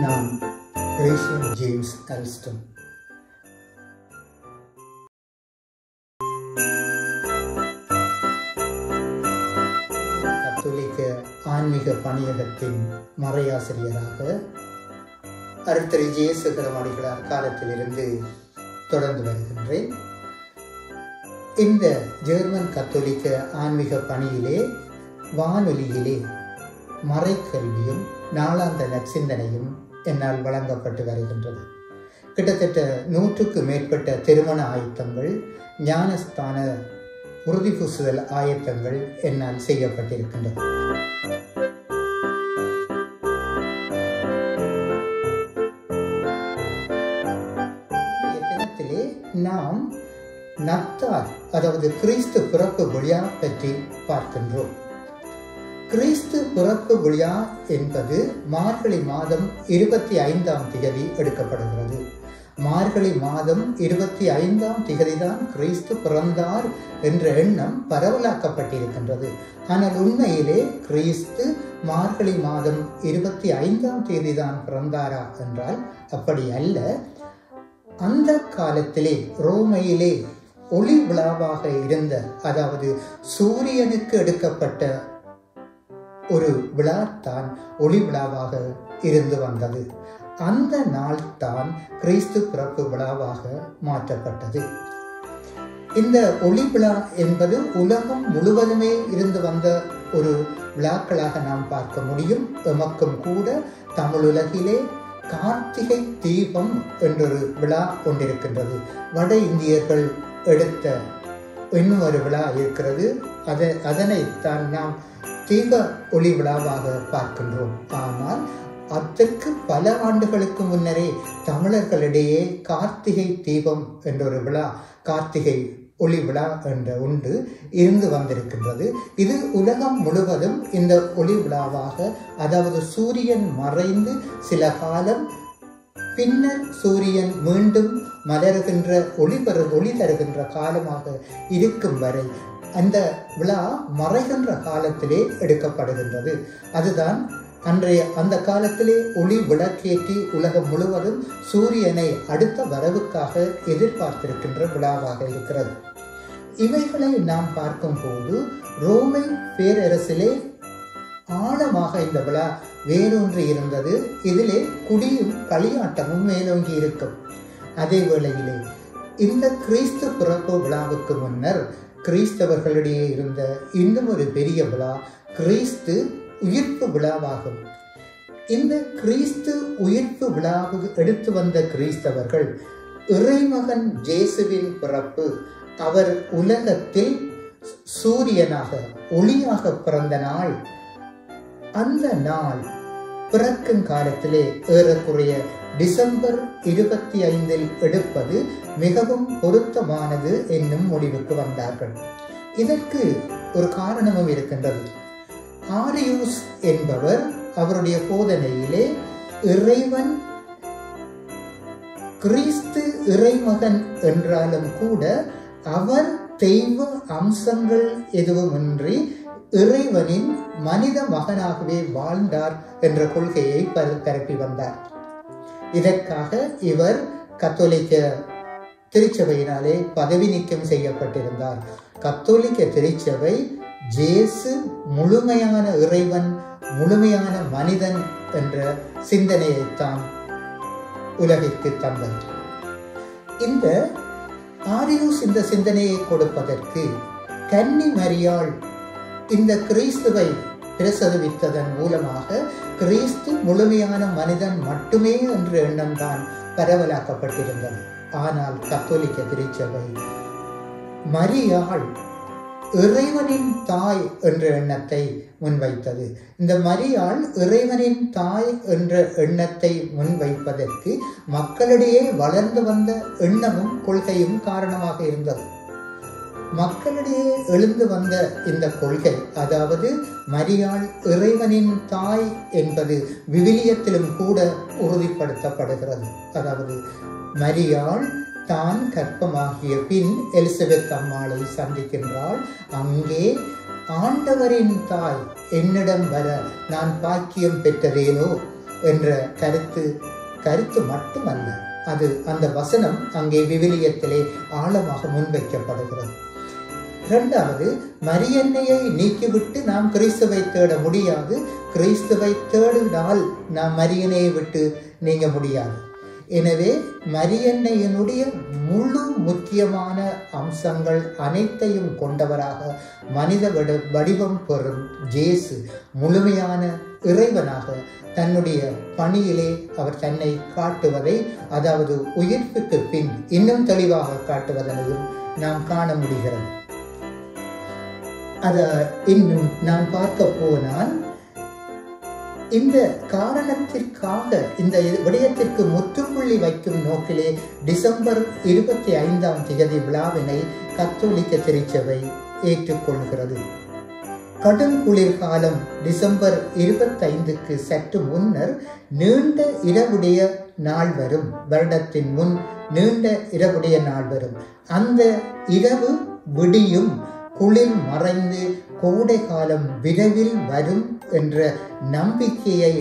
நான் ration James அல்ஸ்டன் கத்தோலிக்க ஆன்மீக பணியகத்தின் மறையாசிரியராக அருத்தரி ஜெயசுகரமணிகளார் காலத்திலிருந்து தொடர்ந்து வருகின்றேன் இந்த ஜெர்மன் கத்தோலிக்க ஆன்மீக பணியிலே வானொலியிலே மறைக்கல்வியும் நாளாந்த நற்சிந்தனையும் என்னால் வழங்கப்பட்டு வருகின்றது கிட்டத்தட்ட நூற்றுக்கு மேற்பட்ட திருமண ஆயத்தங்கள் ஞானஸ்தான உறுதி பூசுதல் ஆயத்தங்கள் என்னால் செய்யப்பட்டிருக்கின்றது தினத்திலே நாம் நத்தார் அதாவது கிறிஸ்து பிறப்பு விழா பற்றி பார்க்கின்றோம் கிறிஸ்து பிறப்பு விழா என்பது மார்கழி மாதம் இருபத்தி ஐந்தாம் திகதி எடுக்கப்படுகிறது மார்கழி மாதம் இருபத்தி ஐந்தாம் திகதிதான் கிறிஸ்து பிறந்தார் என்ற எண்ணம் பரவலாக்கப்பட்டிருக்கின்றது ஆனால் உண்மையிலே கிறிஸ்து மார்கழி மாதம் இருபத்தி ஐந்தாம் தேதி தான் பிறந்தாரா என்றால் அப்படி அல்ல அந்த காலத்திலே ரோமையிலே ஒளி விழாவாக இருந்த அதாவது சூரியனுக்கு எடுக்கப்பட்ட ஒரு விழா தான் ஒளி விழாவாக இருந்து வந்தது அந்த நாள் தான் கிறிஸ்து பிறப்பு விழாவாக மாற்றப்பட்டது இந்த ஒளி விழா என்பது உலகம் முழுவதுமே இருந்து வந்த ஒரு விழாக்களாக நாம் பார்க்க முடியும் எமக்கும் கூட தமிழுலகிலே கார்த்திகை தீபம் என்றொரு விழா கொண்டிருக்கின்றது வட இந்தியர்கள் எடுத்த இன்னும் ஒரு விழா இருக்கிறது அதை அதனைத்தான் நாம் தீப ஒளி விழாவாக பார்க்கின்றோம் ஆனால் அதற்கு பல ஆண்டுகளுக்கு முன்னரே தமிழர்களிடையே கார்த்திகை தீபம் என்ற ஒரு விழா கார்த்திகை ஒளி விழா என்ற உண்டு இருந்து வந்திருக்கின்றது இது உலகம் முழுவதும் இந்த ஒளி விழாவாக அதாவது சூரியன் மறைந்து சில காலம் பின்னர் சூரியன் மீண்டும் மலருகின்ற ஒளி பெறு ஒளி தருகின்ற காலமாக இருக்கும் வரை அந்த விழா மறைகின்ற காலத்திலே எடுக்கப்படுகின்றது அதுதான் அன்றைய அந்த காலத்திலே ஒளி விளக்கேற்றி உலகம் முழுவதும் சூரியனை அடுத்த வரவுக்காக எதிர்பார்த்திருக்கின்ற விழாவாக இருக்கிறது இவைகளை நாம் பார்க்கும் போது ரோமை பேரரசிலே ஆழமாக இந்த விழா வேரூன்றி இருந்தது இதிலே குடியும் களியாட்டமும் மேலோங்கி இருக்கும் அதே வேளையிலே இந்த கிறிஸ்து பிறப்பு விழாவுக்கு முன்னர் கிறிஸ்தவர்களிடையே இருந்த இன்னும் ஒரு பெரிய விழா கிறிஸ்து உயிர்ப்பு விழாவாகும் இந்த கிறிஸ்து உயிர்ப்பு விழாவுக்கு எடுத்து வந்த கிறிஸ்தவர்கள் இறைமகன் ஜேசுவின் பிறப்பு அவர் உலகத்தில் சூரியனாக ஒளியாக பிறந்த நாள் அந்த நாள் பிறக்கும் காலத்திலே ஏறக்குறைய டிசம்பர் இருபத்தி ஐந்தில் எடுப்பது மிகவும் பொருத்தமானது என்னும் முடிவுக்கு வந்தார்கள் இதற்கு ஒரு காரணமும் இருக்கின்றது ஆரியூஸ் என்பவர் அவருடைய போதனையிலே இறைவன் கிறிஸ்து இறைமகன் என்றாலும் கூட அவர் தெய்வ அம்சங்கள் எதுவுமின்றி இறைவனின் மனித மகனாகவே வாழ்ந்தார் என்ற கொள்கையை பரப்பி வந்தார் இதற்காக இவர் கத்தோலிக்க திருச்சபையினாலே பதவி நீக்கம் செய்யப்பட்டிருந்தார் கத்தோலிக்க திருச்சபை ஜேசு முழுமையான இறைவன் முழுமையான மனிதன் என்ற சிந்தனையைத்தான் உலகிற்கு தந்தது இந்த ஆரியூஸ் இந்த சிந்தனையை கொடுப்பதற்கு கன்னி மரியாள் இந்த கிறிஸ்துவை பிரசவித்ததன் மூலமாக கிறிஸ்து முழுமையான மனிதன் மட்டுமே என்ற எண்ணம் தான் பரவலாக்கப்பட்டிருந்தது ஆனால் கத்தோலிக்க திருச்சபை மரியாள் இறைவனின் தாய் என்ற எண்ணத்தை முன்வைத்தது இந்த மரியாள் இறைவனின் தாய் என்ற எண்ணத்தை முன்வைப்பதற்கு மக்களிடையே வளர்ந்து வந்த எண்ணமும் கொள்கையும் காரணமாக இருந்தது மக்களிடையே எழுந்து வந்த இந்த கொள்கை அதாவது மரியாள் இறைவனின் தாய் என்பது விவிலியத்திலும் கூட உறுதிப்படுத்தப்படுகிறது அதாவது மரியாள் தான் கற்பமாகிய பின் எலிசபெத் அம்மாளை சந்திக்கின்றாள் அங்கே ஆண்டவரின் தாய் என்னிடம் வர நான் பாக்கியம் பெற்றதேனோ என்ற கருத்து கருத்து மட்டுமல்ல அது அந்த வசனம் அங்கே விவிலியத்திலே ஆழமாக முன்வைக்கப்படுகிறது இரண்டாவது மரியன்னையை நீக்கிவிட்டு நாம் கிறிஸ்துவை தேட முடியாது கிறிஸ்துவை தேடினால் நாம் மரியனையை விட்டு நீங்க முடியாது எனவே மரியன்னையினுடைய முழு முக்கியமான அம்சங்கள் அனைத்தையும் கொண்டவராக மனித வடி- வடிவம் பெறும் ஜேசு முழுமையான இறைவனாக தன்னுடைய பணியிலே அவர் தன்னை காட்டுவதை அதாவது உயிர்ப்புக்கு பின் இன்னும் தெளிவாக காட்டுவதனையும் நாம் காண முடிகிறது அத இன்னும் நான் பார்க்க போனால் இந்த காரணத்திற்காக இந்த விடயத்திற்கு முற்றுப்புள்ளி வைக்கும் நோக்கிலே டிசம்பர் இருபத்தி ஐந்தாம் தேதி விழாவினை கத்தோலிக்க திருச்சபை ஏற்றுக்கொள்கிறது கடும் குளிர்காலம் டிசம்பர் இருபத்தைந்துக்கு சற்று முன்னர் நீண்ட இரவுடைய நாள் வரும் வருடத்தின் முன் நீண்ட இரவுடைய நாள் வரும் அந்த இரவு விடியும் குளிர் மறைந்து கோடை காலம் விரைவில் வரும் என்ற நம்பிக்கையை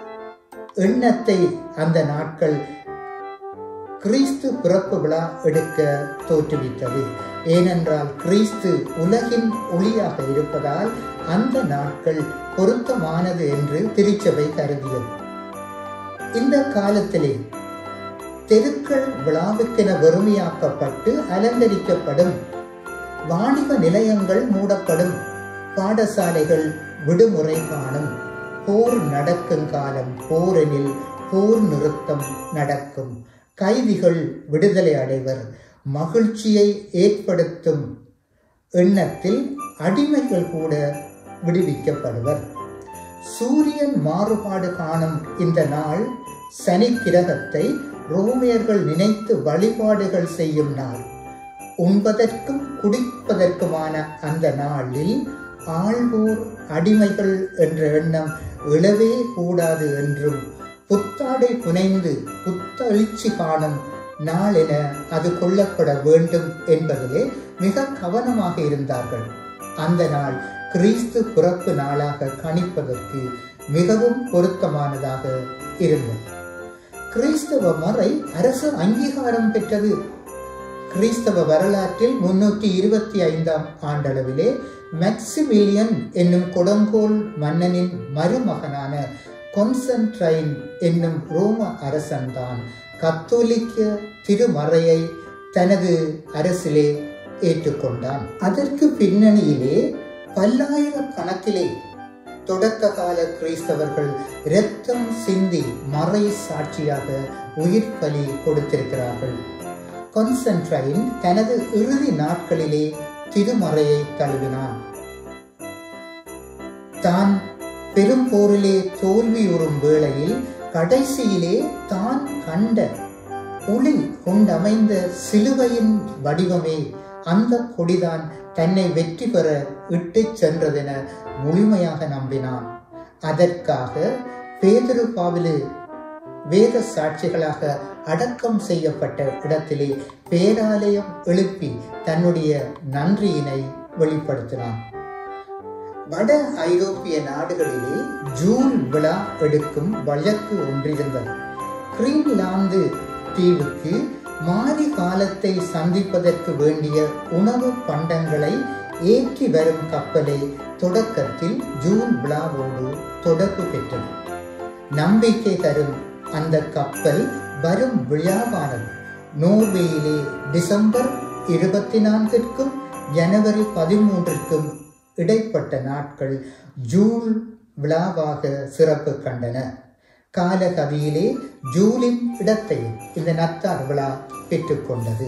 எண்ணத்தை அந்த நாட்கள் கிறிஸ்து பிறப்பு விழா எடுக்க தோற்றுவித்தது ஏனென்றால் கிறிஸ்து உலகின் ஒளியாக இருப்பதால் அந்த நாட்கள் பொருத்தமானது என்று திருச்சபை கருதியது இந்த காலத்திலே தெருக்கள் விழாவுக்கென வெறுமையாக்கப்பட்டு அலங்கரிக்கப்படும் வாணிப நிலையங்கள் மூடப்படும் பாடசாலைகள் விடுமுறை காணும் போர் நடக்கும் காலம் போரெனில் போர் நிறுத்தம் நடக்கும் கைதிகள் விடுதலை அடைவர் மகிழ்ச்சியை ஏற்படுத்தும் எண்ணத்தில் அடிமைகள் கூட விடுவிக்கப்படுவர் சூரியன் மாறுபாடு காணும் இந்த நாள் சனி கிரகத்தை ரோமியர்கள் நினைத்து வழிபாடுகள் செய்யும் நாள் உண்பதற்கும் குடிப்பதற்குமான அந்த நாளில் ஆள்வோர் அடிமைகள் என்ற எண்ணம் எழவே கூடாது என்றும் புத்தாடை புனைந்து புத்தெழுச்சி காணும் நாள் என அது கொள்ளப்பட வேண்டும் என்பதிலே மிக கவனமாக இருந்தார்கள் அந்த நாள் கிறிஸ்து பிறப்பு நாளாக கணிப்பதற்கு மிகவும் பொருத்தமானதாக இருந்தது கிறிஸ்தவ மறை அரசு அங்கீகாரம் பெற்றது கிறிஸ்தவ வரலாற்றில் முன்னூற்றி இருபத்தி ஐந்தாம் ஆண்டளவிலே மேக்சிமிலியன் என்னும் கொடுங்கோல் மன்னனின் மருமகனான கொன்சன்ட்ரைன் என்னும் ரோம அரசன்தான் கத்தோலிக்க திருமறையை தனது அரசிலே ஏற்றுக்கொண்டான் அதற்கு பின்னணியிலே பல்லாயிரக்கணக்கிலே தொடக்க கால கிறிஸ்தவர்கள் இரத்தம் சிந்தி மறை சாட்சியாக உயிர் பலி கொடுத்திருக்கிறார்கள் கொன்சன்ட்ரைன் தனது இறுதி நாட்களிலே திருமறையை தழுவினான் தான் பெரும் போரிலே தோல்வியுறும் வேளையில் கடைசியிலே தான் கண்ட ஒளி கொண்டமைந்த சிலுவையின் வடிவமே அந்த கொடிதான் தன்னை வெற்றி பெற இட்டுச் சென்றதென முழுமையாக நம்பினான் அதற்காக பேதுரு பாவிலு வேத சாட்சிகளாக அடக்கம் செய்யப்பட்ட இடத்திலே பேராலயம் எழுப்பி தன்னுடைய நன்றியினை வெளிப்படுத்தினான் வட ஐரோப்பிய நாடுகளிலே ஜூன் விழா எடுக்கும் வழக்கு ஒன்றிருந்தது கிரீன்லாந்து தீவுக்கு மாரி காலத்தை சந்திப்பதற்கு வேண்டிய உணவு பண்டங்களை ஏற்றி வரும் கப்பலை தொடக்கத்தில் ஜூன் விழாவோடு தொடர்பு பெற்றது நம்பிக்கை தரும் அந்த கப்பல் வரும் விழாவானது நோர்வேயிலே டிசம்பர் இருபத்தி நான்கிற்கும் ஜனவரி பதிமூன்றிற்கும் இடைப்பட்ட நாட்கள் ஜூன் விழாவாக சிறப்பு கண்டன காலகதியிலே ஜூலின் இடத்தை இந்த நத்தார் விழா பெற்றுக்கொண்டது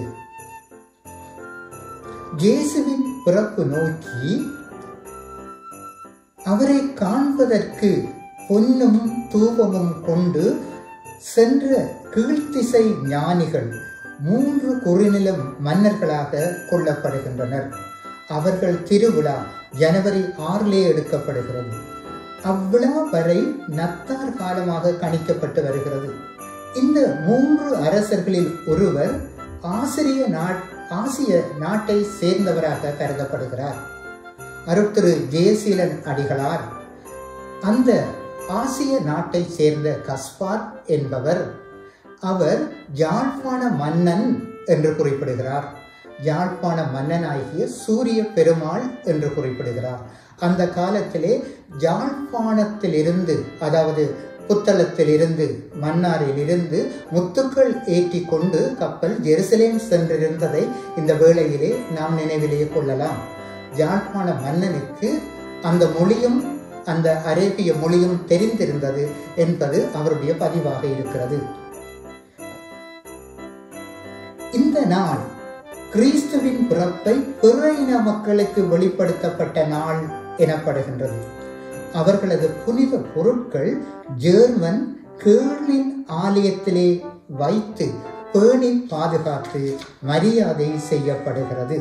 இயேசுவின் பிறப்பு நோக்கி அவரை காண்பதற்கு பொன்னும் தூபமும் கொண்டு சென்ற கீழ்த்திசை ஞானிகள் மூன்று குறுநிலம் மன்னர்களாக கொல்லப்படுகின்றனர் அவர்கள் திருவிழா ஜனவரி ஆறிலே எடுக்கப்படுகிறது அவ்விழா வரை நத்தார் காலமாக கணிக்கப்பட்டு வருகிறது இந்த மூன்று அரசர்களில் ஒருவர் ஆசிரிய நாட் ஆசிய நாட்டை சேர்ந்தவராக கருதப்படுகிறார் அருட்திரு ஜெயசீலன் அடிகளார் அந்த ஆசிய நாட்டைச் சேர்ந்த கஸ்பார் என்பவர் அவர் யாழ்ப்பாண மன்னன் என்று குறிப்பிடுகிறார் யாழ்ப்பாண மன்னனாகிய சூரிய பெருமாள் என்று குறிப்பிடுகிறார் அந்த காலத்திலே யாழ்ப்பாணத்திலிருந்து அதாவது புத்தளத்திலிருந்து மன்னாரிலிருந்து முத்துக்கள் ஏற்றி கொண்டு கப்பல் ஜெருசலேம் சென்றிருந்ததை இந்த வேளையிலே நாம் நினைவிலே கொள்ளலாம் யாழ்ப்பாண மன்னனுக்கு அந்த மொழியும் அந்த அரேபிய மொழியும் தெரிந்திருந்தது என்பது அவருடைய பதிவாக இருக்கிறது இந்த நாள் கிறிஸ்துவின் பிறப்பை பிற இன மக்களுக்கு வெளிப்படுத்தப்பட்ட நாள் எனப்படுகின்றது அவர்களது புனித பொருட்கள் ஜேர்மன் கேர்லின் ஆலயத்திலே வைத்து பேணி பாதுகாத்து மரியாதை செய்யப்படுகிறது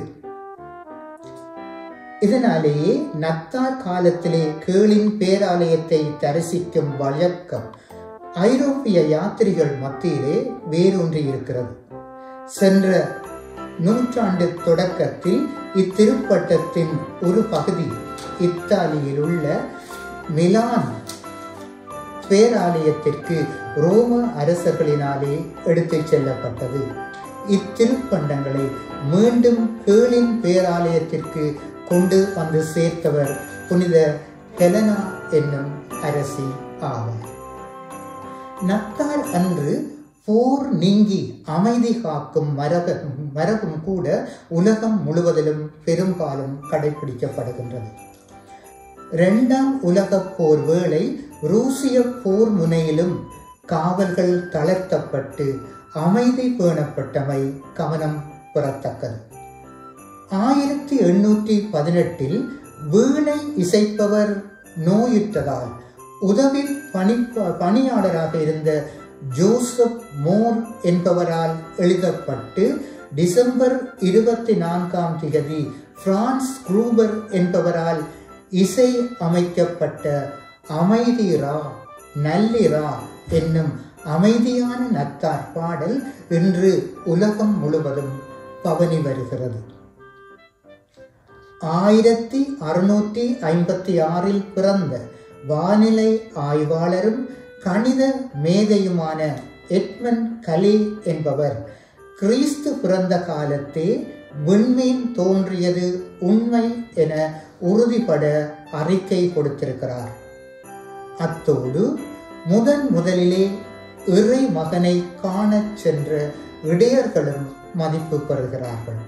இதனாலேயே நத்தார் காலத்திலே கேளின் பேராலயத்தை தரிசிக்கும் வழக்கம் ஐரோப்பிய யாத்திரிகள் மத்தியிலே வேரூன்றி இருக்கிறது சென்ற நூற்றாண்டு தொடக்கத்தில் இத்திருப்பட்டத்தின் ஒரு பகுதி இத்தாலியில் உள்ள மிலான் பேராலயத்திற்கு ரோம அரசர்களினாலே எடுத்துச் செல்லப்பட்டது இத்திருப்பண்டங்களை மீண்டும் கேளின் பேராலயத்திற்கு கொண்டு வந்து சேர்த்தவர் புனித ஹெலனா என்னும் அரசி ஆவார் நத்தார் அன்று போர் நீங்கி அமைதி காக்கும் மரப மரபும் கூட உலகம் முழுவதிலும் பெரும்பாலும் கடைபிடிக்கப்படுகின்றது இரண்டாம் உலகப் போர் வேளை ரூசிய போர் முனையிலும் காவல்கள் தளர்த்தப்பட்டு அமைதி பேணப்பட்டமை கவனம் பெறத்தக்கது ஆயிரத்தி எண்ணூற்றி பதினெட்டில் வீணை இசைப்பவர் நோயுற்றதால் உதவி பணி பணியாளராக இருந்த ஜோசப் மோர் என்பவரால் எழுதப்பட்டு டிசம்பர் இருபத்தி நான்காம் தேதி பிரான்ஸ் குரூபர் என்பவரால் இசை அமைக்கப்பட்ட அமைதி ரா நல்லிரா என்னும் அமைதியான நத்தார் பாடல் இன்று உலகம் முழுவதும் பவனி வருகிறது ஆயிரத்தி அறுநூற்றி ஐம்பத்தி ஆறில் பிறந்த வானிலை ஆய்வாளரும் கணித மேதையுமான எட்மன் கலே என்பவர் கிறிஸ்து பிறந்த காலத்தே விண்மீன் தோன்றியது உண்மை என உறுதிபட அறிக்கை கொடுத்திருக்கிறார் அத்தோடு முதன் முதலிலே இறை மகனை காணச் சென்ற இடையர்களும் மதிப்பு பெறுகிறார்கள்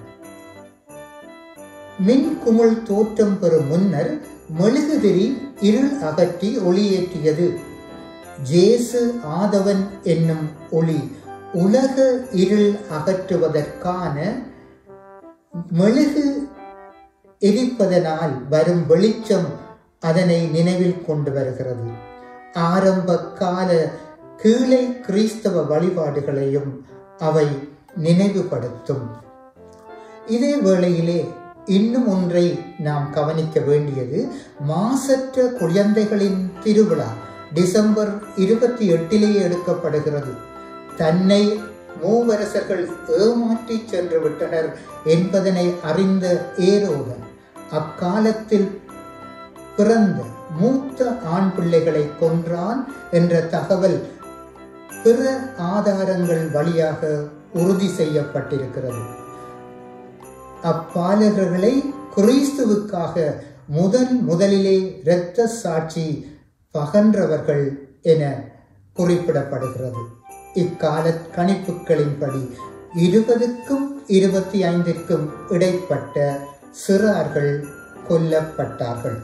மின் குமிழ் தோற்றம் பெறும் முன்னர் மெழுகுதிரி இருள் அகற்றி ஒளியேற்றியது ஜேசு ஆதவன் என்னும் ஒளி உலக இருள் அகற்றுவதற்கான மெழுகு எரிப்பதனால் வரும் வெளிச்சம் அதனை நினைவில் கொண்டு வருகிறது ஆரம்ப கால கீழே கிறிஸ்தவ வழிபாடுகளையும் அவை நினைவுபடுத்தும் இதே வேளையிலே இன்னும் ஒன்றை நாம் கவனிக்க வேண்டியது மாசற்ற குழந்தைகளின் திருவிழா டிசம்பர் இருபத்தி எட்டிலேயே எடுக்கப்படுகிறது தன்னை மூவரசர்கள் ஏமாற்றி சென்று விட்டனர் என்பதனை அறிந்த ஏரோதன் அக்காலத்தில் பிறந்த மூத்த ஆண் பிள்ளைகளை கொன்றான் என்ற தகவல் பிற ஆதாரங்கள் வழியாக உறுதி செய்யப்பட்டிருக்கிறது அப்பாலகர்களை கிறிஸ்துவுக்காக முதன் முதலிலே இரத்த சாட்சி பகன்றவர்கள் என குறிப்பிடப்படுகிறது இக்கால கணிப்புகளின்படி இருபதுக்கும் இருபத்தி ஐந்திற்கும் இடைப்பட்ட சிறார்கள் கொல்லப்பட்டார்கள்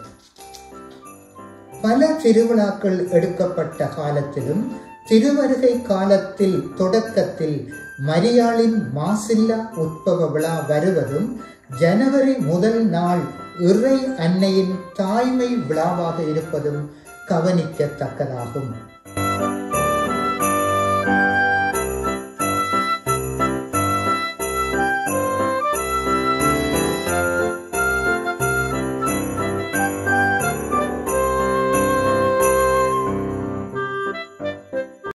பல திருவிழாக்கள் எடுக்கப்பட்ட காலத்திலும் திருவருகை காலத்தில் தொடக்கத்தில் மரியாளின் மாசில்லா உட்பவ விழா வருவதும் ஜனவரி முதல் நாள் இறை அன்னையின் தாய்மை விழாவாக இருப்பதும் கவனிக்கத்தக்கதாகும்